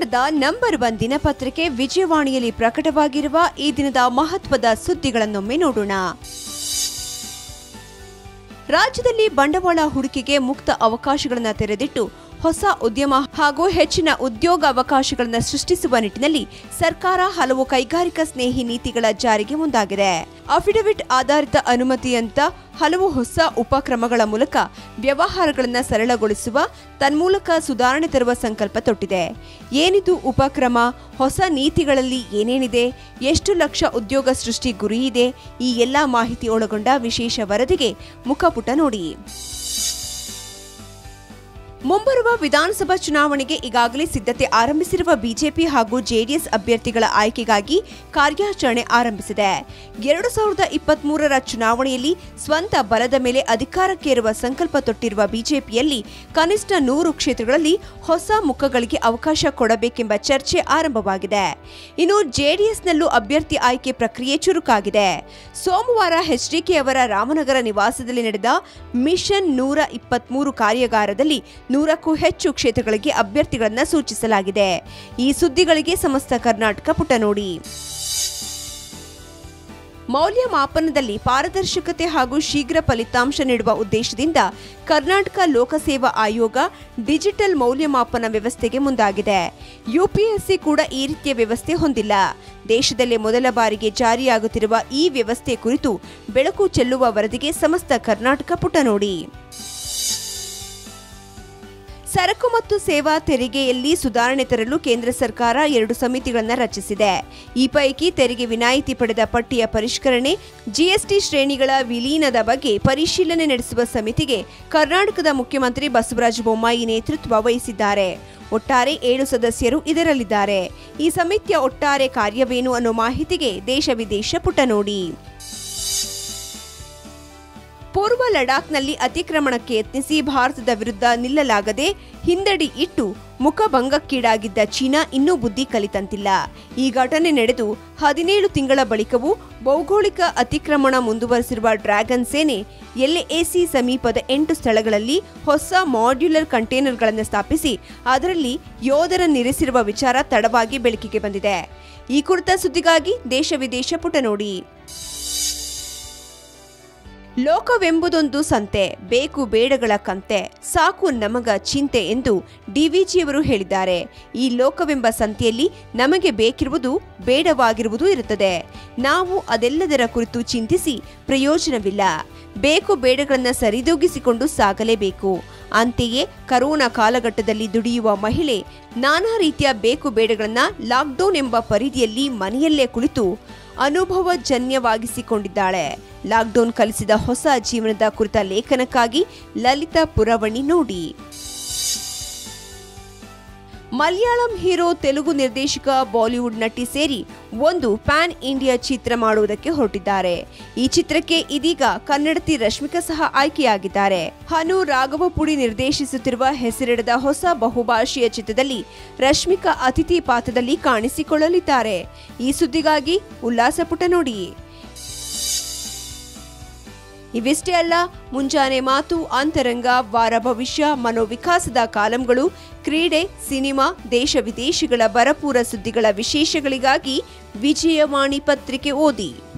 ಕರ್ನಾಟಕದ number one ದಿನಪತ್ರಿಕೆ ವಿಜಯವಾಣಿಯಲ್ಲಿ ಪ್ರಕಟವಾಗಿರುವ ಈ ದಿನದ ಮಹತ್ವದ ಸುದ್ದಿಗಳನ್ನೊಮ್ಮೆ ನೋಡೋಣ ರಾಜ್ಯದಲ್ಲಿ ಬಂಡವಾಳ ಹೂಡಿಕೆಗೆ ಮುಕ್ತ ಅವಕಾಶಗಳನ್ನು ತೆರೆದಿಟ್ಟು ಹೊಸ ಉದ್ಯಮ ಹಾಗೂ ಹೆಚ್ಚಿನ ಉದ್ಯೋಗ ಅವಕಾಶಗಳನ್ನು ಸೃಷ್ಟಿಸುವ ನಿಟ್ಟಿನಲ್ಲಿ ಸರ್ಕಾರ ಹಲವು ಕೈಗಾರಿಕಾ ಸ್ನೇಹಿ ನೀತಿಗಳ ಜಾರಿಗೆ ಮುಂದಾಗಿದೆ ಅಫಿಡವಿಟ್ ಆಧಾರಿತ ಅನುಮತಿಯಂತ ಹಲವು ಹೊಸ ಉಪಕ್ರಮಗಳ ಮೂಲಕ ವ್ಯವಹಾರಗಳನ್ನು ಸರಳಗೊಳಿಸುವ ತನ್ಮೂಲಕ ಸುಧಾರಣೆ ತರುವ ಸಂಕಲ್ಪ ತೊಟ್ಟಿದೆ ಏನಿದು ಉಪಕ್ರಮ ಹೊಸ ನೀತಿಗಳಲ್ಲಿ ಏನೇನಿದೆ ಎಷ್ಟು ಲಕ್ಷ ಉದ್ಯೋಗ ಸೃಷ್ಟಿ ಗುರಿಯಿದೆ ಈ ಎಲ್ಲ ಮಾಹಿತಿ ಒಳಗೊಂಡ ವಿಶೇಷ ವರದಿಗೆ ಮುಖಪುಟ ನೋಡಿ ಮುಂಬರುವ ವಿಧಾನಸಭಾ ಚುನಾವಣೆಗೆ ಈಗಾಗಲೇ ಸಿದ್ಧತೆ ಆರಂಭಿಸಿರುವ ಬಿಜೆಪಿ ಹಾಗೂ ಜೆಡಿಎಸ್ ಅಭ್ಯರ್ಥಿಗಳ ಆಯ್ಕೆಗಾಗಿ ಕಾರ್ಯಾಚರಣೆ ಆರಂಭಿಸಿದೆ ಎರಡು ಸಾವಿರದ ಇಪ್ಪತ್ಮೂರರ ಚುನಾವಣೆಯಲ್ಲಿ ಸ್ವಂತ ಬಲದ ಮೇಲೆ ಅಧಿಕಾರಕ್ಕೇರುವ ಸಂಕಲ್ಪ ತೊಟ್ಟಿರುವ ಬಿಜೆಪಿಯಲ್ಲಿ ಕನಿಷ್ಠ ನೂರು ಕ್ಷೇತ್ರಗಳಲ್ಲಿ ಹೊಸ ಮುಖಗಳಿಗೆ ಅವಕಾಶ ಕೊಡಬೇಕೆಂಬ ಚರ್ಚೆ ಆರಂಭವಾಗಿದೆ ಇನ್ನು ಜೆಡಿಎಸ್ನಲ್ಲೂ ಅಭ್ಯರ್ಥಿ ಆಯ್ಕೆ ಪ್ರಕ್ರಿಯೆ ಚುರುಕಾಗಿದೆ ಸೋಮವಾರ ಎಚ್ಡಿಕೆ ಅವರ ರಾಮನಗರ ನಿವಾಸದಲ್ಲಿ ನಡೆದ ಮಿಷನ್ ನೂರ ಇಪ್ಪತ್ಮೂರು ಕಾರ್ಯಾಗಾರದಲ್ಲಿ ನೂರಕ್ಕೂ ಹೆಚ್ಚು ಕ್ಷೇತ್ರಗಳಿಗೆ ಅಭ್ಯರ್ಥಿಗಳನ್ನು ಸೂಚಿಸಲಾಗಿದೆ ಈ ಸುದ್ದಿಗಳಿಗೆ ಸಮಸ್ತ ಕರ್ನಾಟಕ ಪುಟ ನೋಡಿ ಮೌಲ್ಯಮಾಪನದಲ್ಲಿ ಪಾರದರ್ಶಕತೆ ಹಾಗೂ ಶೀಘ್ರ ಫಲಿತಾಂಶ ನೀಡುವ ಉದ್ದೇಶದಿಂದ ಕರ್ನಾಟಕ ಲೋಕಸೇವಾ ಆಯೋಗ ಡಿಜಿಟಲ್ ಮೌಲ್ಯಮಾಪನ ವ್ಯವಸ್ಥೆಗೆ ಮುಂದಾಗಿದೆ ಯುಪಿಎಸ್ಸಿ ಕೂಡ ಈ ರೀತಿಯ ವ್ಯವಸ್ಥೆ ಹೊಂದಿಲ್ಲ ದೇಶದಲ್ಲೇ ಮೊದಲ ಬಾರಿಗೆ ಜಾರಿಯಾಗುತ್ತಿರುವ ಈ ವ್ಯವಸ್ಥೆ ಕುರಿತು ಬೆಳಕು ಚೆಲ್ಲುವ ವರದಿಗೆ ಸಮಸ್ತ ಕರ್ನಾಟಕ ಪುಟ ನೋಡಿ ಸರಕು ಮತ್ತು ಸೇವಾ ತೆರಿಗೆಯಲ್ಲಿ ಸುಧಾರಣೆ ತರಲು ಕೇಂದ್ರ ಸರ್ಕಾರ ಎರಡು ಸಮಿತಿಗಳನ್ನು ರಚಿಸಿದೆ ಈ ಪೈಕಿ ತೆರಿಗೆ ವಿನಾಯಿತಿ ಪಡೆದ ಪಟ್ಟಿಯ ಪರಿಷ್ಕರಣೆ ಜಿಎಸ್ಟಿ ಶ್ರೇಣಿಗಳ ವಿಲೀನದ ಬಗ್ಗೆ ಪರಿಶೀಲನೆ ನಡೆಸುವ ಸಮಿತಿಗೆ ಕರ್ನಾಟಕದ ಮುಖ್ಯಮಂತ್ರಿ ಬಸವರಾಜ ಬೊಮ್ಮಾಯಿ ನೇತೃತ್ವ ವಹಿಸಿದ್ದಾರೆ ಒಟ್ಟಾರೆ ಏಳು ಸದಸ್ಯರು ಇದರಲ್ಲಿದ್ದಾರೆ ಈ ಸಮಿತಿಯ ಒಟ್ಟಾರೆ ಕಾರ್ಯವೇನು ಅನ್ನೋ ಮಾಹಿತಿಗೆ ದೇಶ ವಿದೇಶ ಪುಟ ನೋಡಿ ಪೂರ್ವ ಲಡಾಖ್ನಲ್ಲಿ ಅತಿಕ್ರಮಣಕ್ಕೆ ಯತ್ನಿಸಿ ಭಾರತದ ವಿರುದ್ಧ ನಿಲ್ಲಲಾಗದೆ ಹಿಂದಡಿ ಇಟ್ಟು ಮುಖಭಂಗಕ್ಕೀಡಾಗಿದ್ದ ಚೀನಾ ಇನ್ನೂ ಬುದ್ಧಿ ಕಲಿತಂತಿಲ್ಲ ಈ ಘಟನೆ ನಡೆದು ಹದಿನೇಳು ತಿಂಗಳ ಬಳಿಕವೂ ಭೌಗೋಳಿಕ ಅತಿಕ್ರಮಣ ಮುಂದುವರೆಸಿರುವ ಡ್ರ್ಯಾಗನ್ ಸೇನೆ ಎಲ್ಎಸಿ ಸಮೀಪದ ಎಂಟು ಸ್ಥಳಗಳಲ್ಲಿ ಹೊಸ ಮಾಡ್ಯುಲರ್ ಕಂಟೈನರ್ಗಳನ್ನು ಸ್ಥಾಪಿಸಿ ಅದರಲ್ಲಿ ಯೋಧರನ್ನಿರಿಸಿರುವ ವಿಚಾರ ತಡವಾಗಿ ಬೆಳಕಿಗೆ ಬಂದಿದೆ ಈ ಕುರಿತ ಸುದ್ದಿಗಾಗಿ ದೇಶ ವಿದೇಶ ಪುಟ ನೋಡಿ ಲೋಕವೆಂಬುದೊಂದು ಸಂತೆ ಬೇಕು ಬೇಡಗಳ ಕಂತೆ ಸಾಕು ನಮಗ ಚಿಂತೆ ಎಂದು ಡಿವಿಜಿಯವರು ಹೇಳಿದ್ದಾರೆ ಈ ಲೋಕವೆಂಬ ಸಂತೆಯಲ್ಲಿ ನಮಗೆ ಬೇಕಿರುವುದು ಬೇಡವಾಗಿರುವುದು ಇರುತ್ತದೆ ನಾವು ಅದೆಲ್ಲದರ ಕುರಿತು ಚಿಂತಿಸಿ ಪ್ರಯೋಜನವಿಲ್ಲ ಬೇಕು ಬೇಡಗಳನ್ನು ಸರಿದೂಗಿಸಿಕೊಂಡು ಸಾಗಲೇಬೇಕು ಅಂತೆಯೇ ಕರೋನಾ ಕಾಲಘಟ್ಟದಲ್ಲಿ ದುಡಿಯುವ ಮಹಿಳೆ ನಾನಾ ರೀತಿಯ ಬೇಕು ಬೇಡಗಳನ್ನು ಲಾಕ್ಡೌನ್ ಎಂಬ ಪರಿಧಿಯಲ್ಲಿ ಮನೆಯಲ್ಲೇ ಕುಳಿತು ಅನುಭವಜನ್ಯವಾಗಿಸಿಕೊಂಡಿದ್ದಾಳೆ ಲಾಕ್ಡೌನ್ ಕಲಿಸಿದ ಹೊಸ ಜೀವನದ ಕುರಿತ ಲೇಖನಕ್ಕಾಗಿ ಲಲಿತಾ ಪುರವಣಿ ನೋಡಿ ಮಲಯಾಳಂ ಹೀರೋ ತೆಲುಗು ನಿರ್ದೇಶಕ ಬಾಲಿವುಡ್ ನಟಿ ಸೇರಿ ಒಂದು ಪ್ಯಾನ್ ಇಂಡಿಯಾ ಚಿತ್ರ ಮಾಡುವುದಕ್ಕೆ ಹೊರಟಿದ್ದಾರೆ ಈ ಚಿತ್ರಕ್ಕೆ ಇದೀಗ ಕನ್ನಡತಿ ರಶ್ಮಿಕಾ ಸಹ ಆಯ್ಕೆಯಾಗಿದ್ದಾರೆ ಹನು ರಾಘವಪುಡಿ ನಿರ್ದೇಶಿಸುತ್ತಿರುವ ಹೆಸರಿಡದ ಹೊಸ ಬಹುಭಾಷೆಯ ಚಿತ್ರದಲ್ಲಿ ರಶ್ಮಿಕಾ ಅತಿಥಿ ಪಾತ್ರದಲ್ಲಿ ಕಾಣಿಸಿಕೊಳ್ಳಲಿದ್ದಾರೆ ಈ ಸುದ್ದಿಗಾಗಿ ಉಲ್ಲಾಸ ಪುಟ ನೋಡಿ ಇವಿಷ್ಟೇ ಅಲ್ಲ ಮುಂಜಾನೆ ಮಾತು ಅಂತರಂಗ ವಾರ ಭವಿಷ್ಯ ಮನೋವಿಕಾಸದ ಕಾಲಂಗಳು ಕ್ರೀಡೆ ಸಿನಿಮಾ ದೇಶ ವಿದೇಶಗಳ ಬರಪೂರ ಸುದ್ದಿಗಳ ವಿಶೇಷಗಳಿಗಾಗಿ ವಿಜಯವಾಣಿ ಪತ್ರಿಕೆ ಓದಿ